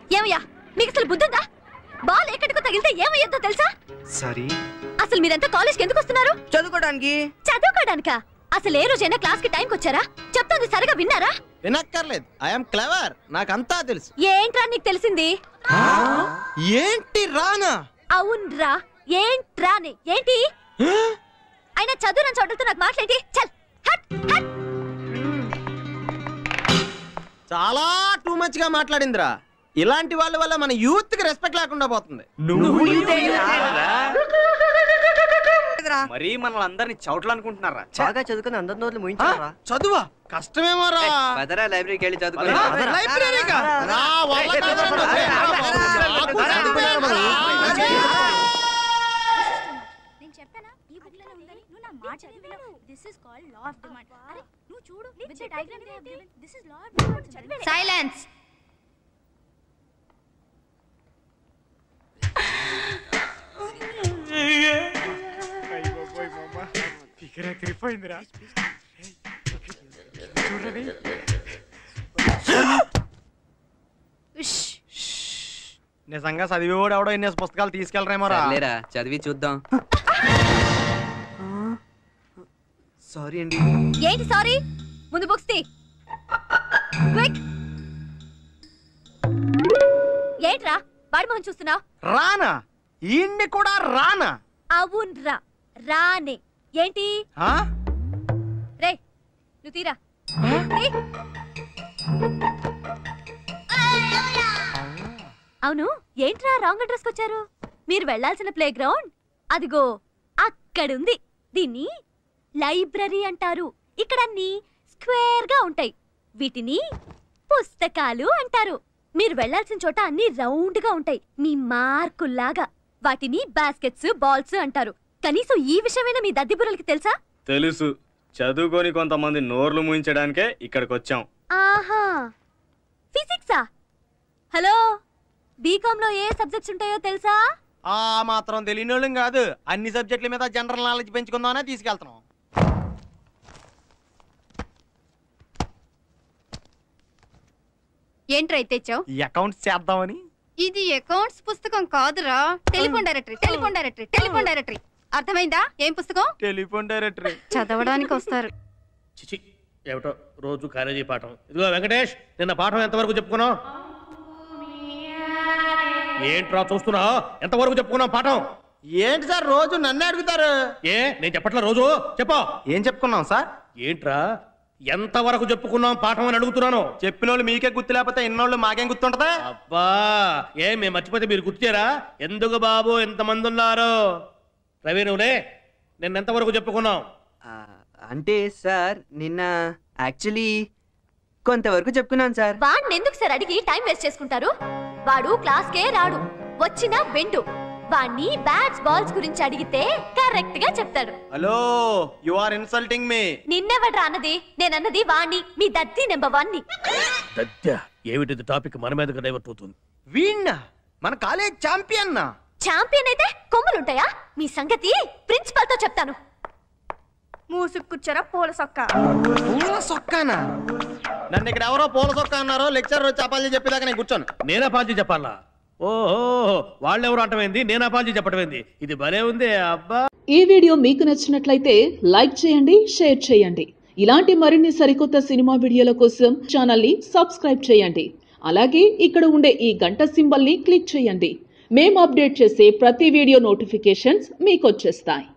ఏమయ్యా మీకు అసలు బుద్ధుందా బాల్ ఎక్కడికో తగిలితే ఏమయ్యద్దో తెలుసా సారీ అసలు మీరంతా కాలేజ్కి ఎందుకు వస్తున్నారు చదువుకోవడానికి చదువుకోడానికా అసలు ఏ రోజైనా క్లాస్ కి టైంకి వచ్చారా చెప్తుంది సరిగా విన్నారా వినక్కర్లేదు ఐఎమ్ క్లవర్ నాకంతా తెలుసు ఏంట్రా నీకు తెలిసింది ఏంటి రానా అవునరా ఏంట్రాని ఏంటి అయినా చదువు నన్ను చోటలతో నాకు మాట్లాడి చల్ హట్ హట్ చాలా టూ మచ్ గా మాట్లాడిందిరా ఇలాంటి వాళ్ళ వల్ల మన యూత్ కి రెస్పెక్ట్ లేకుండా పోతుంది మరీ మనల్ని అందరినీ చౌట్లు అనుకుంటున్నారా బాగా చదువుకుని అందరి నోట్లు ముయించారా చదువా కష్టమేమో రా పదరా లైబ్రరీకి వెళ్ళి చదువుకో పదరా. లైబ్రరీగా? రా, వాళ్ళ కాదురా, నాకు చదువుకున్నారు మనం. నేను చెప్పానా ఈ బుక్ లోనే ఉందని నువ్వు నా మాట చదివావు this is called law of demand అరే నువ్వు చూడు with the diagram they have given this is law of demand చదివాను సైలెన్స్ నిజంగా చదివేవాడు ఎవడో ఎన్ని పుస్తకాలు తీసుకెళ్ళరేమో రా సర్లేరా చదివి చూద్దాం సారీ అండి ఏంటి సారీ ముందు బుక్స్ తీ క్విక్ ఏంట్రా వాడి మొహం చూస్తున్నావు రానా ఈయన్ని కూడా రానా అవునరా రానే ఏంటి ఆ? రే నువ్వు తీరా తీ. అవును ఏంట్రా రాంగ్ అడ్రస్ వచ్చారు మీరు వెళ్ళాల్సిన ప్లే గ్రౌండ్ అదిగో అక్కడుంది దీన్ని లైబ్రరీ అంటారు ఇక్కడ అన్ని స్క్వేర్ గా ఉంటాయి వీటిని పుస్తకాలు అంటారు మీరు వెళ్ళాల్సిన చోట అన్ని రౌండ్ గా ఉంటాయి మీ మార్కుల్లాగా వాటిని బాస్కెట్స్ బాల్స్ అంటారు కనీసం ఈ విషయమైనా మీ దద్దిబుర్రలకి తెలుసా తెలుసు చదువుకొని కొంతమంది నోర్లు ముయించడానికే ఇక్కడికి వచ్చాం ఆహా ఫిజిక్సా హలో బీకామ్ లో ఏ సబ్జెక్ట్స్ ఉంటాయో తెలుసా ఆ మాత్రం తెలియని వాళ్ళం కాదు అన్ని సబ్జెక్టుల మీద జనరల్ నాలెడ్జ్ పెంచుకుందామనే తీసుకెళ్తున్నాం ఏంట్రా తెచ్చావు ఈ అకౌంట్స్ చేద్దామని ఇది అకౌంట్స్ పుస్తకం కాదురా telephone directory telephone directory telephone directory అర్థమైందా ఏం పుస్తకం టెలిఫోన్ డైరెక్టరీ చదవడానికి వస్తారు చిచి ఏమిటో రోజు కాలేజీ పాఠం ఇదిగో వెంకటేష్ నిన్న పాఠం ఎంతవరకు చెప్పుకున్నావు ఏంట్రా చూస్తున్నావు ఎంతవరకు చెప్పుకున్నావు పాఠం ఏంటి సార్ రోజు నన్నే అడుగుతారు ఏ నేను చెప్పట్లా రోజు చెప్పు ఏం చెప్పుకున్నాం సార్ ఏంట్రా ఎంతవరకు చెప్పుకున్నాం పాఠం అని అడుగుతున్నాను చెప్పిన వాళ్ళు మీకే గుర్తు లేకపోతే ఇన్నోళ్ళు మాకేం గుర్తుంటదా అబ్బా ఏ మేము మర్చిపోతే మీరు గుర్తుచేరా ఎందుకు బాబు ఎంతమంది ఉన్నారు రవి నువ్వులే నిన్న ఎంతవరకు చెప్పుకున్నాం ఆ, అంటే సార్ నిన్న యాక్చువల్లీ కొంతవరకు చెప్పుకున్నాను సార్ వాడిని ఎందుకు సార్ అడిగి టైం వేస్ట్ చేసుకుంటారు వాడు క్లాస్ కే రాడు వచ్చినా వెండు వాణ్ణి బ్యాట్స్ బాల్స్ గురించి అడిగితే కరెక్ట్ గా చెప్తాడు hello you are insulting me నిన్నెవడ్రా అన్నది నేనన్నది వాణ్ణి మీ దత్తి నెంబర్ వన్ ని దద్య ఏమిటిది టాపిక్ మన మీదకి డైవర్ట్ అవుతుంది వీణ్ణ మన కాలేజ్ ఛాంపియన్ నా ఛాంపియన్ అయితే కొమ్ములుంటాయా మీ సంగతి ప్రిన్సిపల్ తో చెప్తాను మూసుకుచ్చరా పూల సొక్క పూల సొక్కానా నన్ను ఇక్కడ ఎవరో పూల సొక్క అన్నారో లెక్చర్ వచ్చి అపాలి చెప్పేదాకా నేను కూర్చోను నేనా పాల్చి చెప్పాలా ఓహో వాళ్ళెవరు అంటమైంది నేనా పాల్చి చెప్పటమైంది ఇది భలే ఉంది అబ్బా ఈ వీడియో మీకు నచ్చినట్లయితే లైక్ చేయండి షేర్ చేయండి ఇలాంటి మరిన్ని సరికొత్త సినిమా వీడియోల కోసం ఛానల్ని సబ్స్క్రైబ్ చేయండి అలాగే ఇక్కడ ఉండే ఈ గంట సింబల్ని క్లిక్ చేయండి మేము అప్డేట్ చేసే ప్రతి వీడియో నోటిఫికేషన్స్ మీకు వచ్చేస్తాయి